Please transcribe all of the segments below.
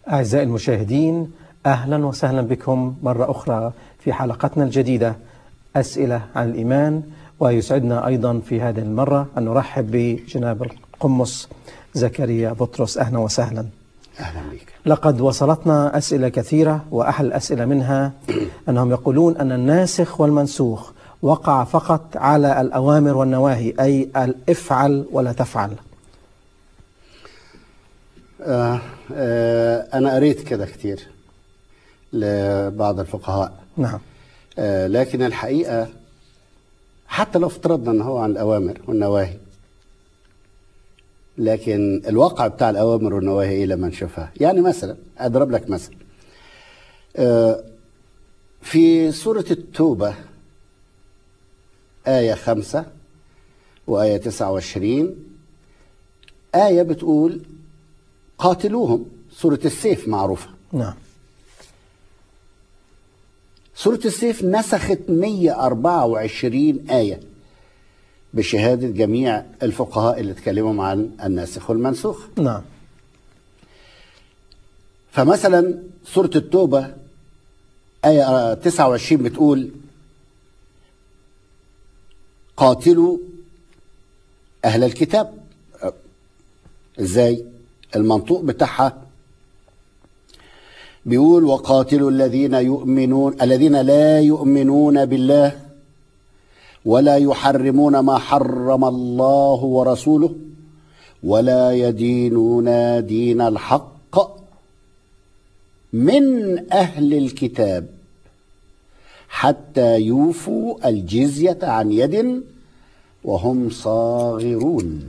أعزائي المشاهدين أهلا وسهلا بكم مرة أخرى في حلقتنا الجديدة أسئلة عن الإيمان ويسعدنا أيضا في هذه المرة أن نرحب بجناب القمص زكريا بطرس أهلا وسهلا اهلا بك لقد وصلتنا أسئلة كثيرة وأحد الأسئلة منها أنهم يقولون أن الناسخ والمنسوخ وقع فقط على الأوامر والنواهي أي الافعل ولا تفعل آه آه انا قريت كده كتير لبعض الفقهاء نعم آه لكن الحقيقه حتى لو افترضنا ان هو عن الاوامر والنواهي لكن الواقع بتاع الاوامر والنواهي ايه لما نشوفها يعني مثلا اضرب لك مثل آه في سوره التوبه آية خمسة وآية تسعة وعشرين آية بتقول قاتلوهم سورة السيف معروفة نعم سورة السيف نسخت 124 آية بشهادة جميع الفقهاء اللي اتكلموا عن الناسخ والمنسوخ نعم فمثلا سورة التوبة آية 29 بتقول قاتلوا أهل الكتاب ازاي المنطوق بتاعها بيقول وقاتلوا الذين يؤمنون الذين لا يؤمنون بالله ولا يحرمون ما حرم الله ورسوله ولا يدينون دين الحق من اهل الكتاب حتى يوفوا الجزيه عن يد وهم صاغرون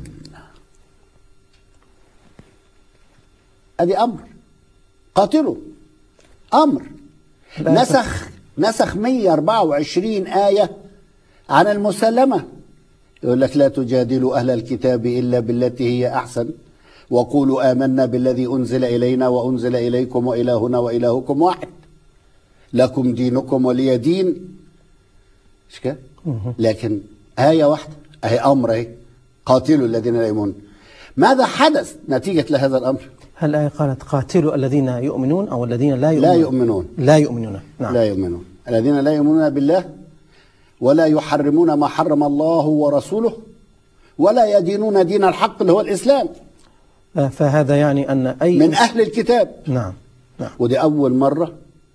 ادي امر قاتلوا امر لا نسخ نسخ 124 ايه عن المسلمه يقول لك لا تجادلوا اهل الكتاب الا بالتي هي احسن وقولوا امنا بالذي انزل الينا وانزل اليكم والهنا والهكم واحد لكم دينكم ولي دين مش كده لكن ايه واحده اهي امر اهي قاتلوا الذين لا يؤمنون ماذا حدث نتيجه لهذا الامر هل الآية قالت قاتلوا الذين يؤمنون أو الذين لا يؤمنون لا يؤمنون لا يؤمنون نعم لا يؤمنون الذين لا يؤمنون بالله ولا يحرمون ما حرم الله ورسوله ولا يدينون دين الحق اللي هو الاسلام آه، فهذا يعني أن أي من اهل الكتاب نعم نعم ودي اول مره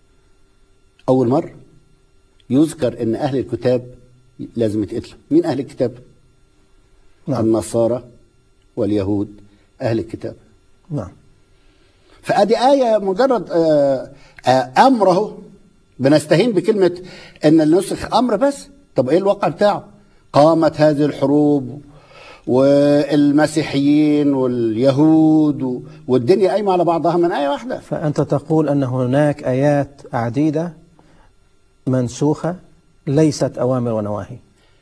اول مره يذكر ان اهل الكتاب لازم يتقتلوا مين اهل الكتاب نعم النصارى واليهود اهل الكتاب نعم فادي ايه مجرد آه، آه، امر اهو بنستهين بكلمه ان النسخ امر بس طب ايه الواقع بتاعه قامت هذه الحروب والمسيحيين واليهود و- والدنيا قايمه على بعضها من ايه واحده فأنت تقول أن هناك آيات عديدة منسوخة ليست أوامر ونواهي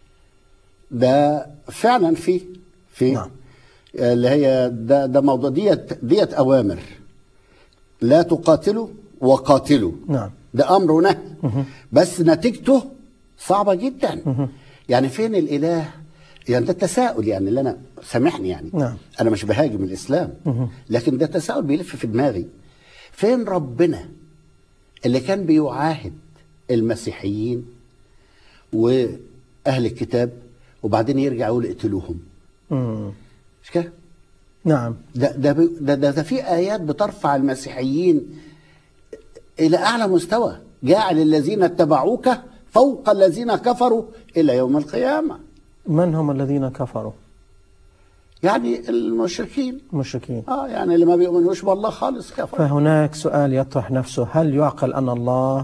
ده فعلا في في نعم. اللي هي ده ده موضوع ديت ديت اوامر لا تقاتلوا وقاتلوا نعم ده امر ونهي بس نتيجته صعبه جدا يعني فين الاله يعني ده تساؤل يعني اللي انا سامحني يعني نعم. انا مش بهاجم الاسلام لكن ده تساؤل بيلف في دماغي فين ربنا اللي كان بيعاهد المسيحيين واهل الكتاب وبعدين يرجع يقول اقتلوهم مم. مش كده نعم ده ده بي- ده, ده, ده في ايات بترفع المسيحيين الى اعلى مستوى جاعل الذين اتبعوك فوق الذين كفروا الى يوم القيامه من هم الذين كفروا يعني المشركين مشركين اه يعني اللي ما بيؤمنوش بالله خالص كفر فهناك سؤال يطرح نفسه هل يعقل أن الله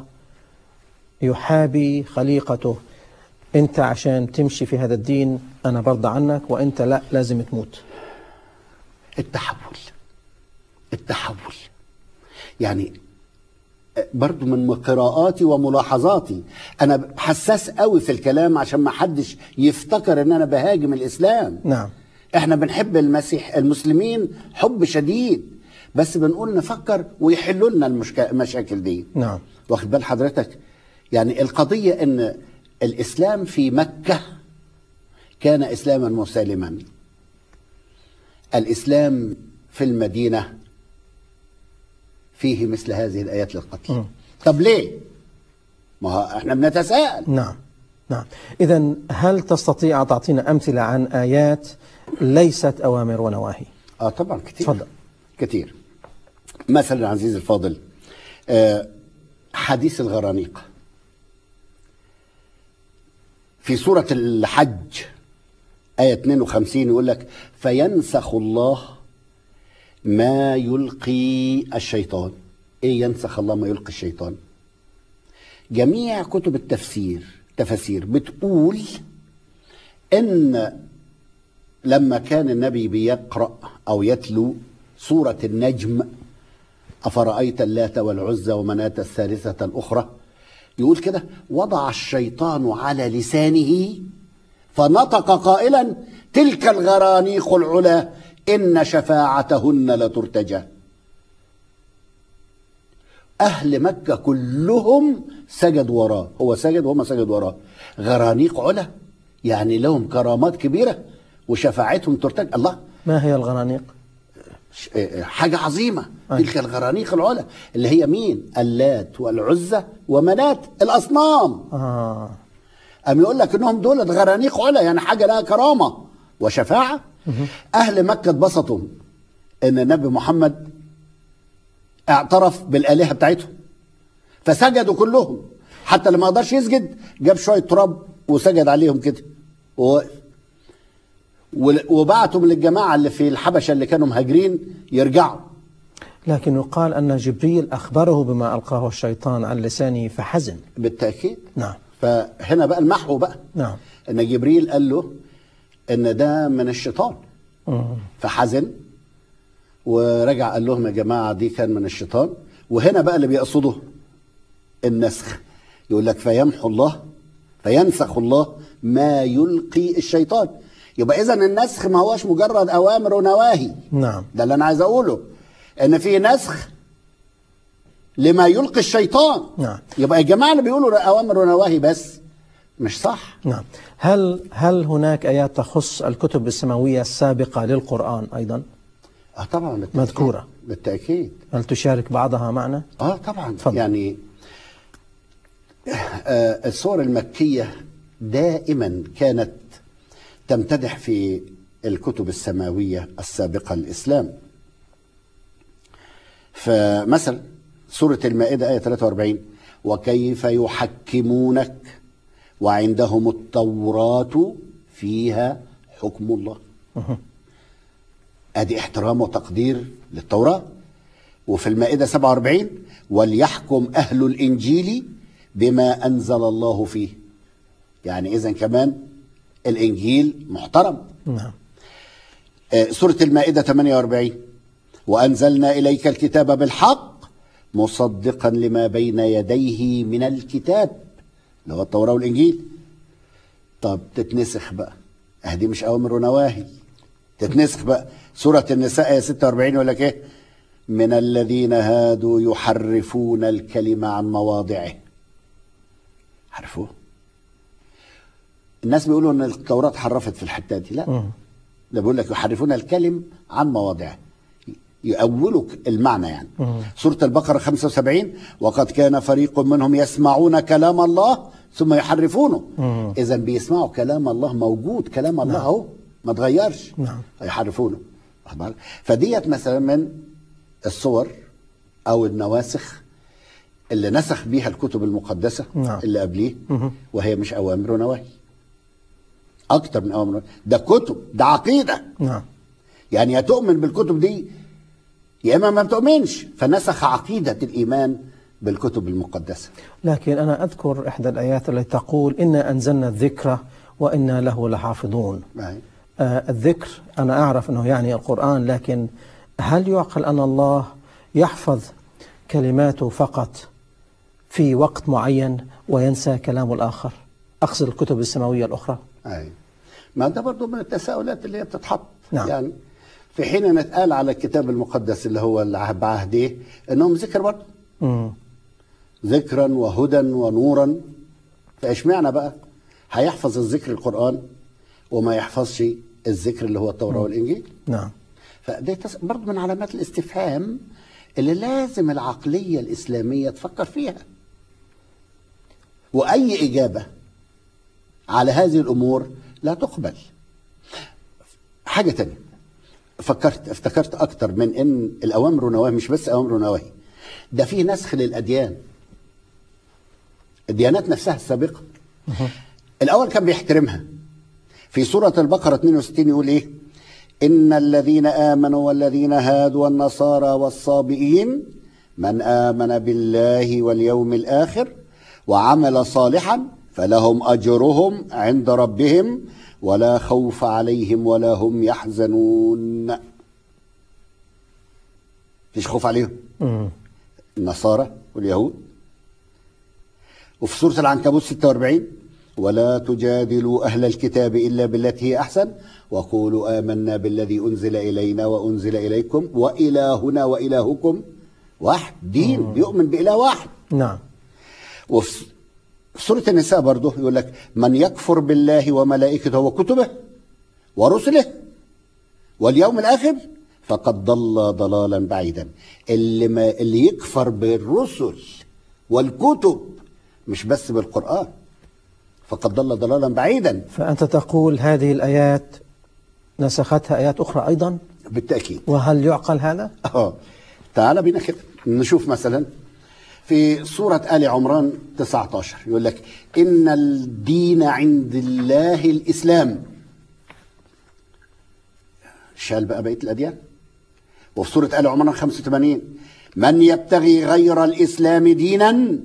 يحابي خليقته أنت عشان تمشي في هذا الدين أنا برضى عنك وأنت لا لازم تموت التحول التحول يعني برضو من قراءاتي وملاحظاتي انا حساس قوي في الكلام عشان ما حدش يفتكر ان انا بهاجم الاسلام نعم احنا بنحب المسيح المسلمين حب شديد بس بنقول نفكر ويحلوا لنا المشك- المشاكل دي نعم واخد بال حضرتك يعني القضية ان الاسلام في مكة كان اسلاما مسالما الاسلام في المدينة فيه مثل هذه الايات للقتل طب ليه ما هو احنا بنتساءل نعم نعم إذا هل تستطيع أن تعطينا أمثلة عن آيات ليست أوامر ونواهي اه طبعا كتير اتفضل. كتير مثلا عزيزي الفاضل آه حديث الغرانيق في سورة الحج آية 52 يقول لك فينسخ الله ما يلقي الشيطان ايه ينسخ الله ما يلقي الشيطان جميع كتب التفسير تفاسير بتقول ان لما كان النبي بيقرأ أو يتلو سورة النجم أفرأيت اللات والعزى ومناة الثالثة الأخرى يقول كده وضع الشيطان على لسانه فنطق قائلا تلك الغرانيق العلا إن شفاعتهن لترتجى أهل مكة كلهم سجدوا وراه هو سجد وهم سجدوا وراه غرانيق علا يعني لهم كرامات كبيرة وشفاعتهم ترتجى الله ما هي الغرانيق؟ ش- حاجة عظيمة أي. تلك الغرانيق العلا اللي هي مين اللات والعزة ومنات الأصنام آه أم يقول لك إنهم دول غرانيق علا يعني حاجة لها كرامة وشفاعة أهل مكة اتبسطوا إن النبي محمد اعترف بالآلهة بتاعتهم فسجدوا كلهم حتى لما قدرش يسجد جاب شوية تراب وسجد عليهم كده ووقف ول- وبعتهم للجماعة اللي في الحبشة اللي كانوا مهاجرين يرجعوا لكن يقال أن جبريل أخبره بما ألقاه الشيطان عن لسانه فحزن بالتأكيد نعم فهنا بقى المحو بقى نعم ان جبريل قال له ان ده من الشيطان مم. فحزن ورجع قال لهم يا جماعه دي كان من الشيطان وهنا بقى اللي بيقصده النسخ يقول لك فيمحو الله فينسخ الله ما يلقي الشيطان يبقى اذا النسخ ما هوش مجرد اوامر ونواهي نعم ده اللي انا عايز اقوله ان في نسخ لما يلقي الشيطان نعم. يبقى الجماعه اللي بيقولوا اوامر ونواهي بس مش صح نعم هل هل هناك آيات تخص الكتب السماوية السابقة للقرآن أيضا؟ اه طبعا بالتأكيد. مذكورة. بالتاكيد هل تشارك بعضها معنا؟ اه طبعا اتفضل. يعني آه الصور المكيه دائما كانت تمتدح في الكتب السماويه السابقه للاسلام فمثلا سوره المائده ايه 43 وكيف يحكمونك وعندهم التوراه فيها حكم الله ادي احترام وتقدير للتوراه وفي المائده 47 وليحكم اهل الانجيل بما انزل الله فيه يعني اذا كمان الانجيل محترم نعم آه، سوره المائده 48 وانزلنا اليك الكتاب بالحق مصدقا لما بين يديه من الكتاب اللي هو التوراه والانجيل طب تتنسخ بقى اه دي مش اوامر ونواهي تتنسخ بقى سوره النساء ايه 46 يقول لك ايه من الذين هادوا يحرفون الكلمه عن مواضعه عرفوه الناس بيقولوا ان التوراه حرفت في الحته دي لا مم. ده بيقول لك يحرفون الكلم عن مواضعه يؤولوا المعنى يعني مم. سورة البقرة 75 وقد كان فريق منهم يسمعون كلام الله ثم يحرفونه مم. إذا بيسمعوا كلام الله موجود كلام الله أهو ما تغيرش نعم. يحرفونه واخد بالك؟ فديت مثلا من الصور أو النواسخ اللي نسخ بيها الكتب المقدسة نعم. اللي قبليه مهم. وهي مش أوامر ونواهي أكتر من أوامر ونواهي. ده كتب ده عقيدة نعم يعني يا تؤمن بالكتب دي يا اما ما بتؤمنش فنسخ عقيده الايمان بالكتب المقدسه لكن أنا أذكر إحدى الآيات التي تقول إنا أنزلنا الذكر وإنا له لحافظون معي. آه الذكر أنا أعرف أنه يعني القرآن لكن هل يعقل أن الله يحفظ كلماته فقط في وقت معين وينسى كلام الآخر أقصد الكتب السماوية الأخرى أي. ما ده برضه من التساؤلات اللي هي بتتحط نعم. يعني في حين ان اتقال على الكتاب المقدس اللي هو العهد بعهده انهم ذكر برضه مم. ذكرا وهدى ونورا فاشمعنى بقى هيحفظ الذكر القران وما يحفظش الذكر اللي هو التوراه والانجيل نعم فده تس... برضه من علامات الاستفهام اللي لازم العقلية الإسلامية تفكر فيها وأي إجابة على هذه الأمور لا تقبل حاجة تانية فكرت افتكرت أكتر من إن الأوامر والنواهي مش بس أوامر ونواهي ده في نسخ للأديان الديانات نفسها السابقة الأول كان بيحترمها في سورة البقرة 62 يقول إيه إن الذين آمنوا والذين هادوا والنصارى والصابئين من آمن بالله واليوم الآخر وعمل صالحا فلهم أجرهم عند ربهم ولا خوف عليهم ولا هم يحزنون فيش خوف عليهم مم. النصارى واليهود وفي سورة العنكبوت 46 ولا تجادلوا أهل الكتاب إلا بالتي هي أحسن وقولوا آمنا بالذي أنزل إلينا وأنزل إليكم وإلهنا وإلهكم واحد دين بيؤمن بإله واحد نعم وفي سورة النساء برضه يقول لك من يكفر بالله وملائكته وكتبه ورسله واليوم الآخر فقد ضل ضلالا بعيدا اللي ما اللي يكفر بالرسل والكتب مش بس بالقرآن فقد ضل ضلالا بعيدا فأنت تقول هذه الآيات نسختها آيات أخرى أيضا بالتأكيد وهل يعقل هذا؟ اه تعال بينا كده نشوف مثلا في سورة آل عمران 19 يقول لك إن الدين عند الله الإسلام شال بقى بقية الأديان وفي سورة آل عمران 85 من يبتغي غير الإسلام دينا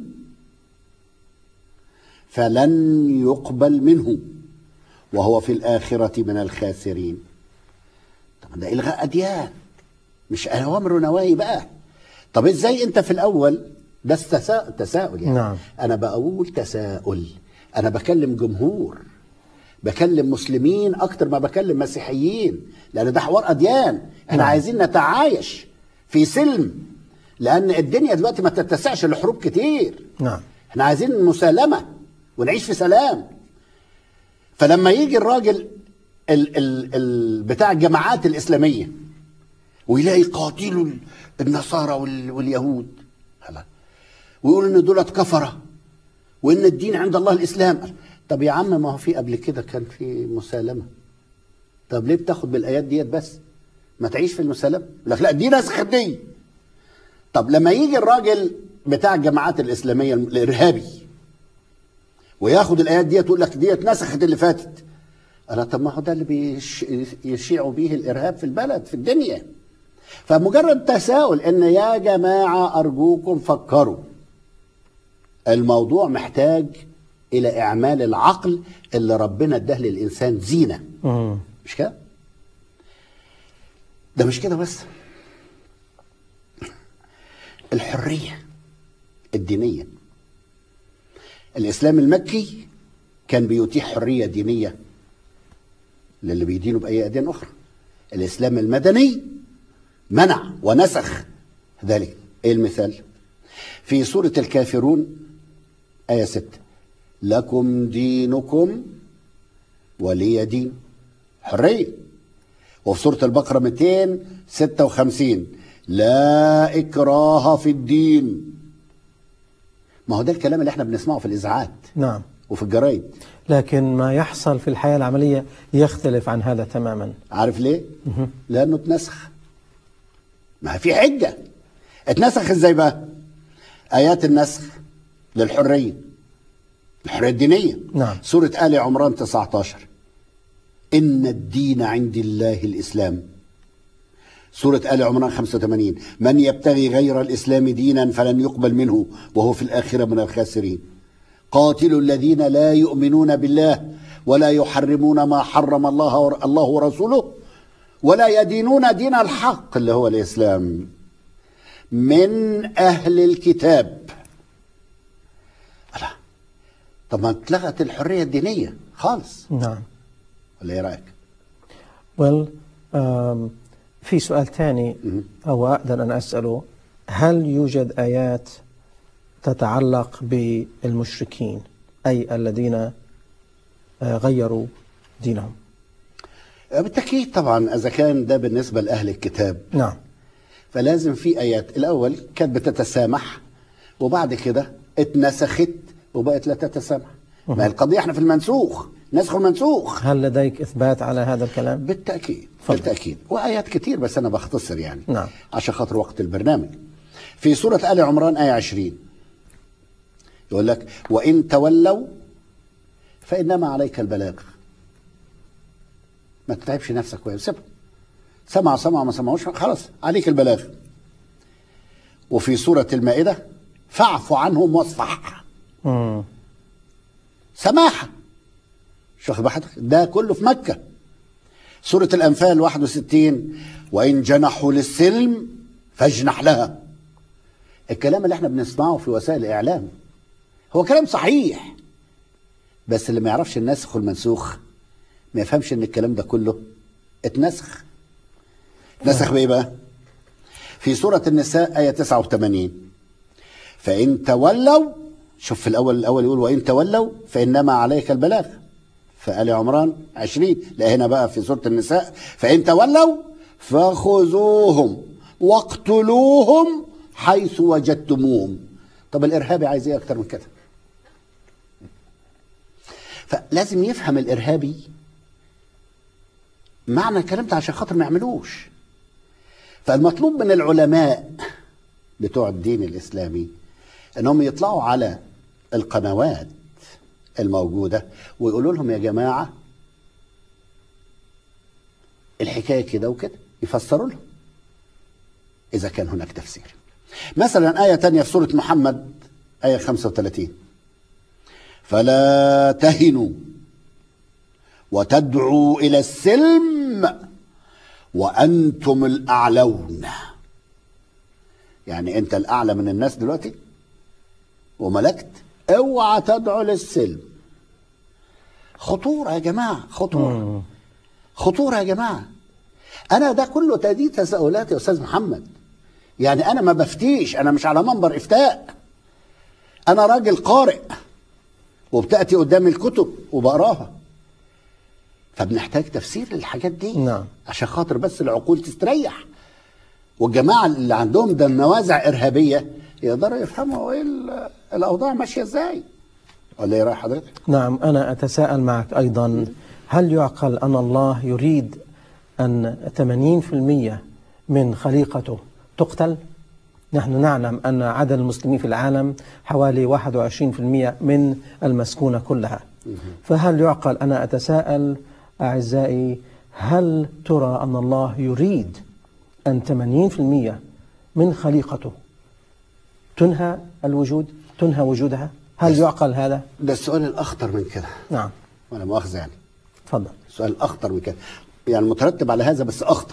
فلن يقبل منه وهو في الآخرة من الخاسرين طب ده إلغاء أديان مش أوامر ونواهي بقى طب إزاي أنت في الأول ده تساؤل تساؤل يعني نعم. أنا بقول تساؤل أنا بكلم جمهور بكلم مسلمين أكتر ما بكلم مسيحيين لأن ده حوار أديان احنا نعم. عايزين نتعايش في سلم لأن الدنيا دلوقتي ما تتسعش لحروب كتير نعم احنا عايزين مسالمة ونعيش في سلام فلما يجي الراجل ال ال ال بتاع الجماعات الإسلامية ويلاقي قاتلوا ال- النصارى وال واليهود هلا. ويقول ان دولت كفرة وان الدين عند الله الإسلام طب يا عم ما هو في قبل كده كان في مسالمة طب ليه بتاخد بالآيات ديت بس ما تعيش في المسالمة يقول لك لا دي نسخ دي طب لما يجي الراجل بتاع الجماعات الإسلامية الإرهابي وياخد الآيات ديت يقول لك ديت نسخت اللي فاتت قال طب ما هو ده اللي بيش يشيعوا به الإرهاب في البلد في الدنيا فمجرد تساؤل ان يا جماعة أرجوكم فكروا الموضوع محتاج إلى إعمال العقل اللي ربنا اداه للإنسان زينة مم. مش كده؟ ده مش كده بس الحرية الدينية الإسلام المكي كان بيتيح حرية دينية للي بيدينوا بأي أديان أخرى الإسلام المدني منع ونسخ ذلك إيه المثال في سورة الكافرون آية 6 لكم دينكم ولي دين حرية وفي سورة البقرة 256 لا إكراه في الدين ما هو ده الكلام اللي احنا بنسمعه في الإذاعات نعم وفي الجرايد لكن ما يحصل في الحياة العملية يختلف عن هذا تماما عارف ليه؟ لأنه اتنسخ ما في حجة اتنسخ ازاي بقى؟ آيات النسخ للحرية الحرية الدينية نعم. سورة آل عمران 19 إن الدين عند الله الإسلام سورة آل عمران 85 من يبتغي غير الإسلام دينا فلن يقبل منه وهو في الآخرة من الخاسرين قاتلوا الذين لا يؤمنون بالله ولا يحرمون ما حرم الله الله ورسوله ولا يدينون دين الحق اللي هو الإسلام من أهل الكتاب ألا طب ما اتلغت الحرية الدينية خالص نعم ولا إيه رأيك؟ well, um, في سؤال ثاني أو أقدر أن أسأله هل يوجد آيات تتعلق بالمشركين أي الذين آه، غيروا دينهم بالتأكيد طبعا إذا كان ده بالنسبة لأهل الكتاب نعم فلازم في ايات الاول كانت بتتسامح وبعد كده اتنسخت وبقت لا تتسامح ما هي القضيه احنا في المنسوخ نسخ المنسوخ هل لديك إثبات على هذا الكلام؟ بالتاكيد اتفضل. بالتاكيد وايات كتير بس انا بختصر يعني نعم. عشان خاطر وقت البرنامج في سوره ال عمران ايه 20 يقول لك وان تولوا فانما عليك البلاغ ما تتعبش نفسك ويا سيبهم سمع سمع ما سمعوش خلاص عليك البلاغ وفي سوره المائده فاعف عنهم واصفح مم. سماحة مش واخد بالك ده كله في مكة سورة الأنفال 61 وإن جنحوا للسلم فاجنح لها الكلام اللي احنا بنسمعه في وسائل الإعلام هو كلام صحيح بس اللي ما يعرفش الناسخ والمنسوخ ما يفهمش ان الكلام ده كله اتنسخ نسخ بايه بقى في سورة النساء آية 89 فإن تولوا شوف في الأول الأول يقول وإن تولوا فإنما عليك البلاغ فآل عمران 20 لا هنا بقى في سورة النساء فإن تولوا فخذوهم واقتلوهم حيث وجدتموهم طب الإرهابي عايز إيه أكتر من كده فلازم يفهم الإرهابي معنى الكلام ده عشان خاطر ما يعملوش فالمطلوب من العلماء بتوع الدين الإسلامي انهم يطلعوا على القنوات الموجودة ويقولوا لهم يا جماعة الحكاية كده وكده يفسروا لهم إذا كان هناك تفسير مثلا آية تانية في سورة محمد آية 35 فلا تهنوا وتدعوا إلى السلم وأنتم الأعلون يعني أنت الأعلى من الناس دلوقتي وملكت اوعى تدعو للسلم خطورة يا جماعة خطورة خطورة يا جماعة أنا ده كله تأدي تساؤلات يا أستاذ محمد يعني أنا ما بفتيش أنا مش على منبر إفتاء أنا راجل قارئ وبتأتي قدامي الكتب وبقراها فبنحتاج تفسير للحاجات دي نعم. عشان خاطر بس العقول تستريح والجماعة اللي عندهم ده نوازع إرهابية يقدروا يفهموا ايه ال- الأوضاع ماشية ازاي ولا ايه رأي حضرتك؟ نعم أنا أتساءل معك أيضا هل يعقل أن الله يريد أن 80% من خليقته تقتل؟ نحن نعلم أن عدد المسلمين في العالم حوالي 21% من المسكونة كلها فهل يعقل أنا أتساءل أعزائي هل ترى أن الله يريد أن 80% من خليقته تنهى الوجود تنهى وجودها هل يعقل هذا ده السؤال الأخطر من كده نعم ولا مؤاخذة يعني تفضل سؤال أخطر من كده يعني مترتب على هذا بس أخطر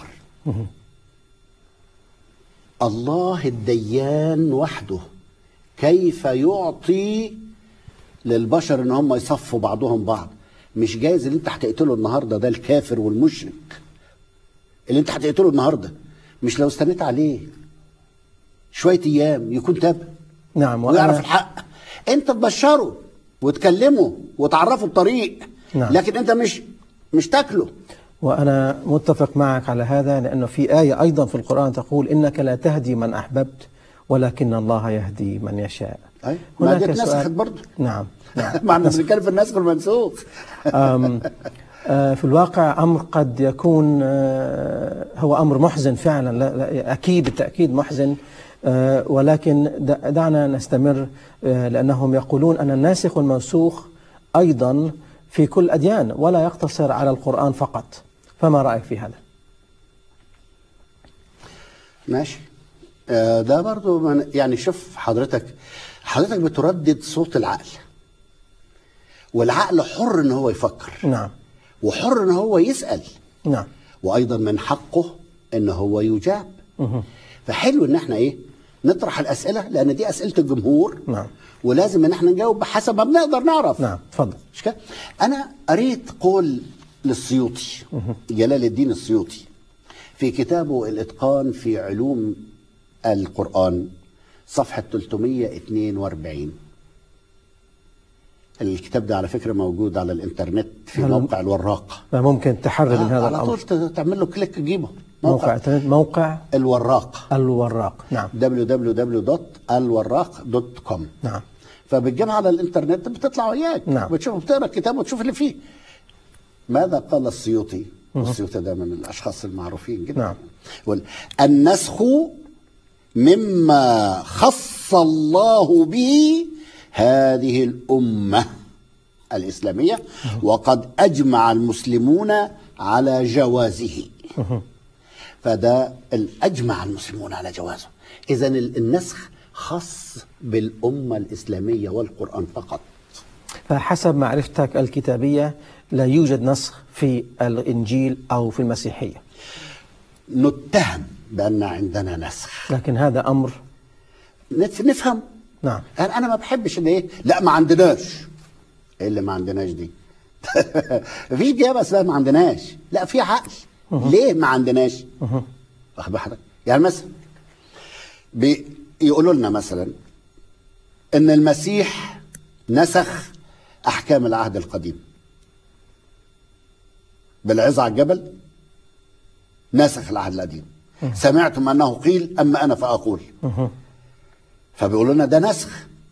الله الديان وحده كيف يعطي للبشر ان هم يصفوا بعضهم بعض مش جايز اللي انت هتقتله النهارده ده الكافر والمشرك اللي انت هتقتله النهارده مش لو استنيت عليه شويه ايام يكون تاب نعم ويعرف وأنا الحق انت تبشره وتكلمه وتعرفه بطريق نعم. لكن انت مش مش تاكله وأنا متفق معك على هذا لأنه في آية أيضا في القرآن تقول إنك لا تهدي من أحببت ولكن الله يهدي من يشاء أي، ما دي اتنسخت برضه. نعم نعم ما احنا بنتكلم في النسخ والمنسوخ أم، آه، في الواقع أمر قد يكون آه، هو أمر محزن فعلا لا لا أكيد بالتأكيد محزن آه، ولكن د- دعنا نستمر آه، لأنهم يقولون أن الناسخ والمنسوخ أيضا في كل الأديان ولا يقتصر على القرآن فقط فما رأيك في هذا؟ ماشي آه، ده برضو من يعني شوف حضرتك حضرتك بتردد صوت العقل والعقل حر ان هو يفكر نعم وحر ان هو يسأل نعم وايضا من حقه ان هو يجاب مهم. فحلو ان احنا ايه نطرح الاسئله لان دي اسئله الجمهور نعم. ولازم ان احنا نجاوب بحسب ما بنقدر نعرف نعم تفضل مش كده؟ انا قريت قول للسيوطي جلال الدين السيوطي في كتابه الاتقان في علوم القران صفحه 342 الكتاب ده على فكرة موجود على الإنترنت في هل- موقع الوراق فممكن تحرر من آه، هذا على الأمر طول ت- تعمل له كليك تجيبه موقع موقع إنترنت موقع الوراق الوراق نعم www.alwراق.com نعم فبتجيبها على الانترنت بتطلع وياك نعم. بتشوف بتقرا الكتاب وتشوف اللي فيه ماذا قال السيوطي السيوطي ده من الاشخاص المعروفين جدا نعم. يقول النسخ مما خص الله به هذه الامه الاسلاميه وقد اجمع المسلمون على جوازه فده الاجمع المسلمون على جوازه اذا النسخ خاص بالامه الاسلاميه والقران فقط فحسب معرفتك الكتابية لا يوجد نسخ في الإنجيل أو في المسيحية نتهم بان عندنا نسخ لكن هذا أمر نف- نفهم نعم انا أنا ما بحبش ان ايه لا ما عندناش ايه اللي ما عندناش دي مفيش جابه اسمها ما عندناش لا في عقل ليه ما عندناش واخد بال حضرتك يعني مثلا بيقولوا لنا مثلا ان المسيح نسخ احكام العهد القديم بالعظة على الجبل نسخ العهد القديم سمعتم انه قيل اما انا فاقول فبيقولوا لنا ده نسخ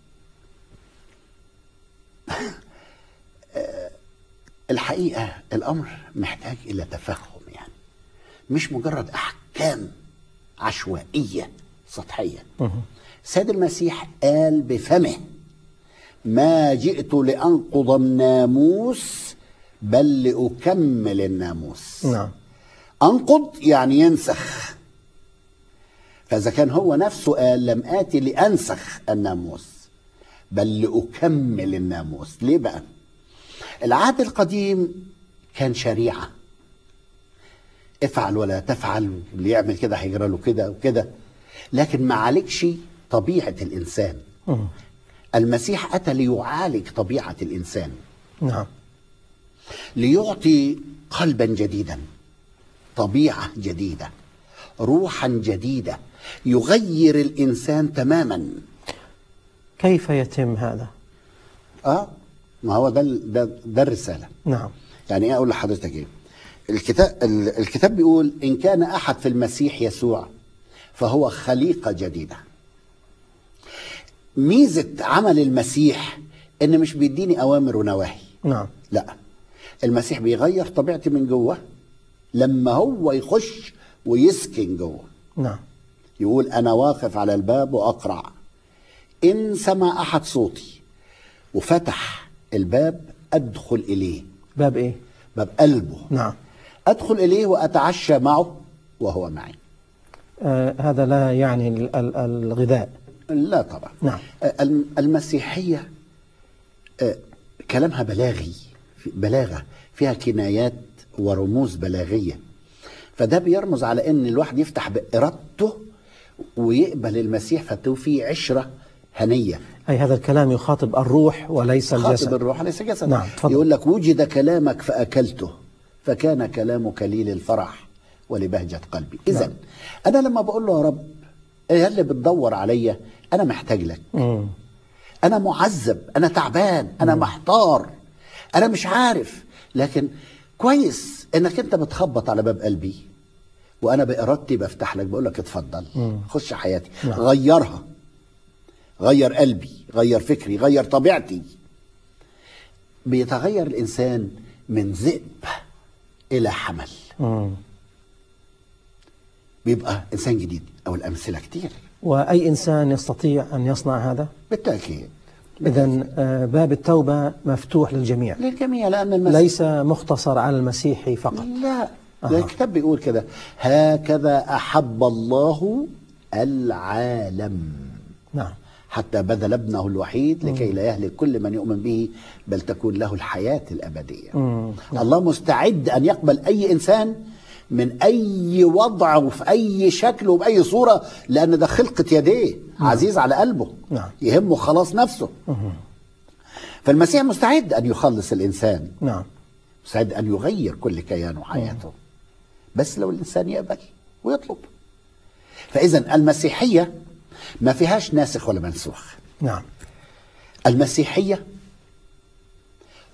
آه، الحقيقه الامر محتاج الى تفهم يعني مش مجرد احكام عشوائيه سطحيه سيد المسيح قال بفمه ما جئت لانقض الناموس بل لاكمل الناموس نعم انقض يعني ينسخ فاذا كان هو نفسه قال لم اتي لانسخ الناموس بل لاكمل الناموس ليه بقى العهد القديم كان شريعه افعل ولا تفعل اللي يعمل كده هيجرى له كده وكده لكن ما عالجش طبيعه الانسان مم. المسيح اتى ليعالج طبيعه الانسان نعم ليعطي قلبا جديدا طبيعه جديده روحا جديده يغير الانسان تماما كيف يتم هذا اه ما هو ده ال- ده, ده الرساله نعم يعني ايه اقول لحضرتك ايه الكتاب ال- الكتاب بيقول ان كان احد في المسيح يسوع فهو خليقه جديده ميزه عمل المسيح ان مش بيديني اوامر ونواهي نعم لا المسيح بيغير طبيعتي من جوه لما هو يخش ويسكن جوه نعم يقول انا واقف على الباب واقرع ان سمع احد صوتي وفتح الباب ادخل اليه باب إيه باب قلبه نعم ادخل اليه واتعشى معه وهو معي آه هذا لا يعني ال- ال- الغذاء لا طبعا نعم. آه، الم- المسيحيه آه، كلامها بلاغي في- بلاغه فيها كنايات ورموز بلاغيه فده بيرمز على ان الواحد يفتح بارادته ويقبل المسيح فتو في عشره هنيه أي هذا الكلام يخاطب الروح وليس خاطب الجسد الروح ليس جسد نعم، تفضل. يقول لك وجد كلامك فاكلته فكان كلامك لي للفرح ولبهجه قلبي اذا نعم. انا لما بقول له يا رب ايه اللي بتدور عليا انا محتاج لك مم. انا معذب انا تعبان انا محتار انا مش عارف لكن كويس انك انت بتخبط على باب قلبي وانا بارادتي بفتح لك بقول لك اتفضل خش حياتي نعم. غيرها غير قلبي غير فكري غير طبيعتي بيتغير الانسان من ذئب الى حمل مم. بيبقى انسان جديد او الامثله كتير وأي إنسان يستطيع أن يصنع هذا بالتاكيد إذا باب التوبة مفتوح للجميع للجميع لان المسيح ليس مختصر على المسيحي فقط لا أها. ده الكتاب بيقول كده هكذا أحب الله العالم نعم حتى بذل ابنه الوحيد لكي لا يهلك كل من يؤمن به بل تكون له الحياة الأبدية مم. الله مستعد أن يقبل أي إنسان من أي وضع وفي أي شكل وبأي صورة لأن ده خلقة يديه عزيز على قلبه نعم. يهمه خلاص نفسه فالمسيح مستعد أن يخلص الإنسان نعم مستعد ان يغير كل كيانه وحياته بس لو الانسان يقبل ويطلب فاذا المسيحيه ما فيهاش ناسخ ولا منسوخ نعم المسيحيه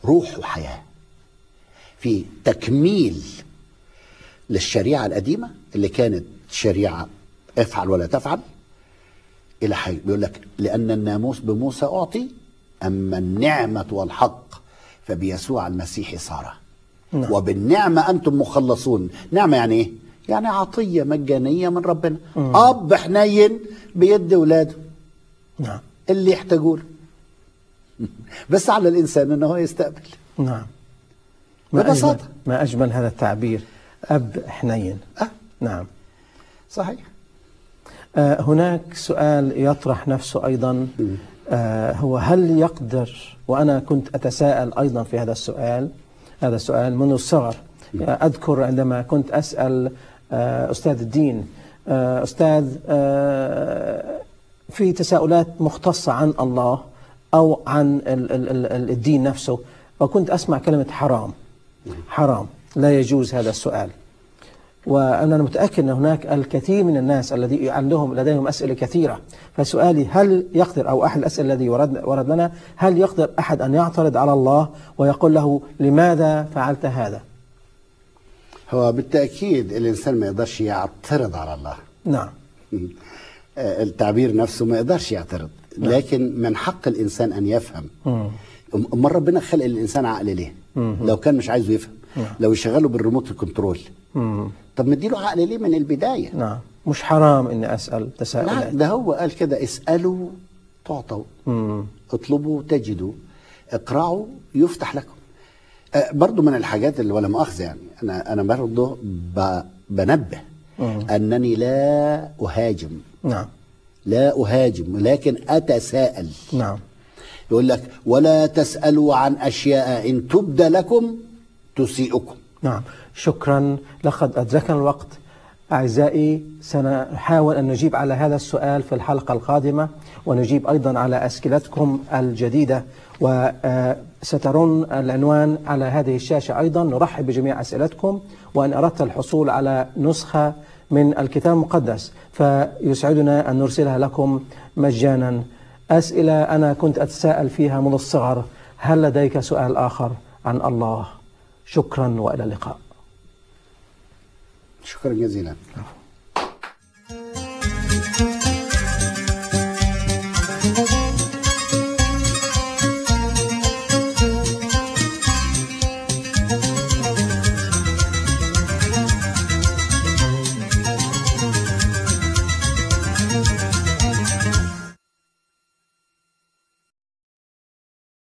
روح وحياة في تكميل للشريعة القديمة اللي كانت شريعة افعل ولا تفعل إلى حي بيقول لك لأن الناموس بموسى أعطي أما النعمة والحق فبيسوع المسيح صار نعم. وبالنعمة أنتم مخلصون نعمة يعني إيه؟ يعني عطية مجانية من ربنا أب حنين بيدي ولاده نعم اللي يحتاجوا له بس على الإنسان أنه هو يستقبل نعم ما ببساطة. أجمل, ما أجمل هذا التعبير أب حنين أه نعم صحيح آه، هناك سؤال يطرح نفسه أيضا آه، هو هل يقدر وأنا كنت أتساءل أيضا في هذا السؤال هذا السؤال منذ الصغر أذكر عندما كنت أسأل آه، أستاذ الدين آه، أستاذ آه، في تساؤلات مختصة عن الله أو عن ال- ال- ال- الدين نفسه وكنت أسمع كلمة حرام حرام لا يجوز هذا السؤال وأنا متأكد أن هناك الكثير من الناس الذي عندهم لديهم أسئلة كثيرة فسؤالي هل يقدر أو أحد الأسئلة الذي ورد, ورد لنا هل يقدر أحد أن يعترض على الله ويقول له لماذا فعلت هذا هو بالتأكيد الإنسان ما يقدرش يعترض على الله نعم آه، التعبير نفسه ما يقدرش يعترض لكن من حق الإنسان أن يفهم مم. أم- أمال ربنا خلق الإنسان عقل ليه لو كان مش عايزه يفهم لو يشغله بالريموت كنترول مم. طب مديله عقل ليه من البداية نعم مش حرام إني أسأل لا تساؤلات ده هو قال كده اسألوا تعطوا مم. اطلبوا تجدوا اقرعوا يفتح لكم آه، برضو من الحاجات اللي ولا مؤاخذة يعني أنا أنا برضو ب- بنبه أنني لا أهاجم نعم لا أهاجم لكن أتساءل نعم يقول لك ولا تسألوا عن أشياء إن تبدى لكم تسيئكم نعم شكرا لقد أدركنا الوقت أعزائي سنحاول أن نجيب على هذا السؤال في الحلقة القادمة ونجيب أيضا على أسئلتكم الجديدة وسترون العنوان على هذه الشاشة أيضا نرحب بجميع أسئلتكم وأن أردت الحصول على نسخة من الكتاب المقدس فيسعدنا أن نرسلها لكم مجانا أسئلة أنا كنت أتساءل فيها منذ الصغر هل لديك سؤال آخر عن الله شكرا والى اللقاء شكرا جزيلا عفوا.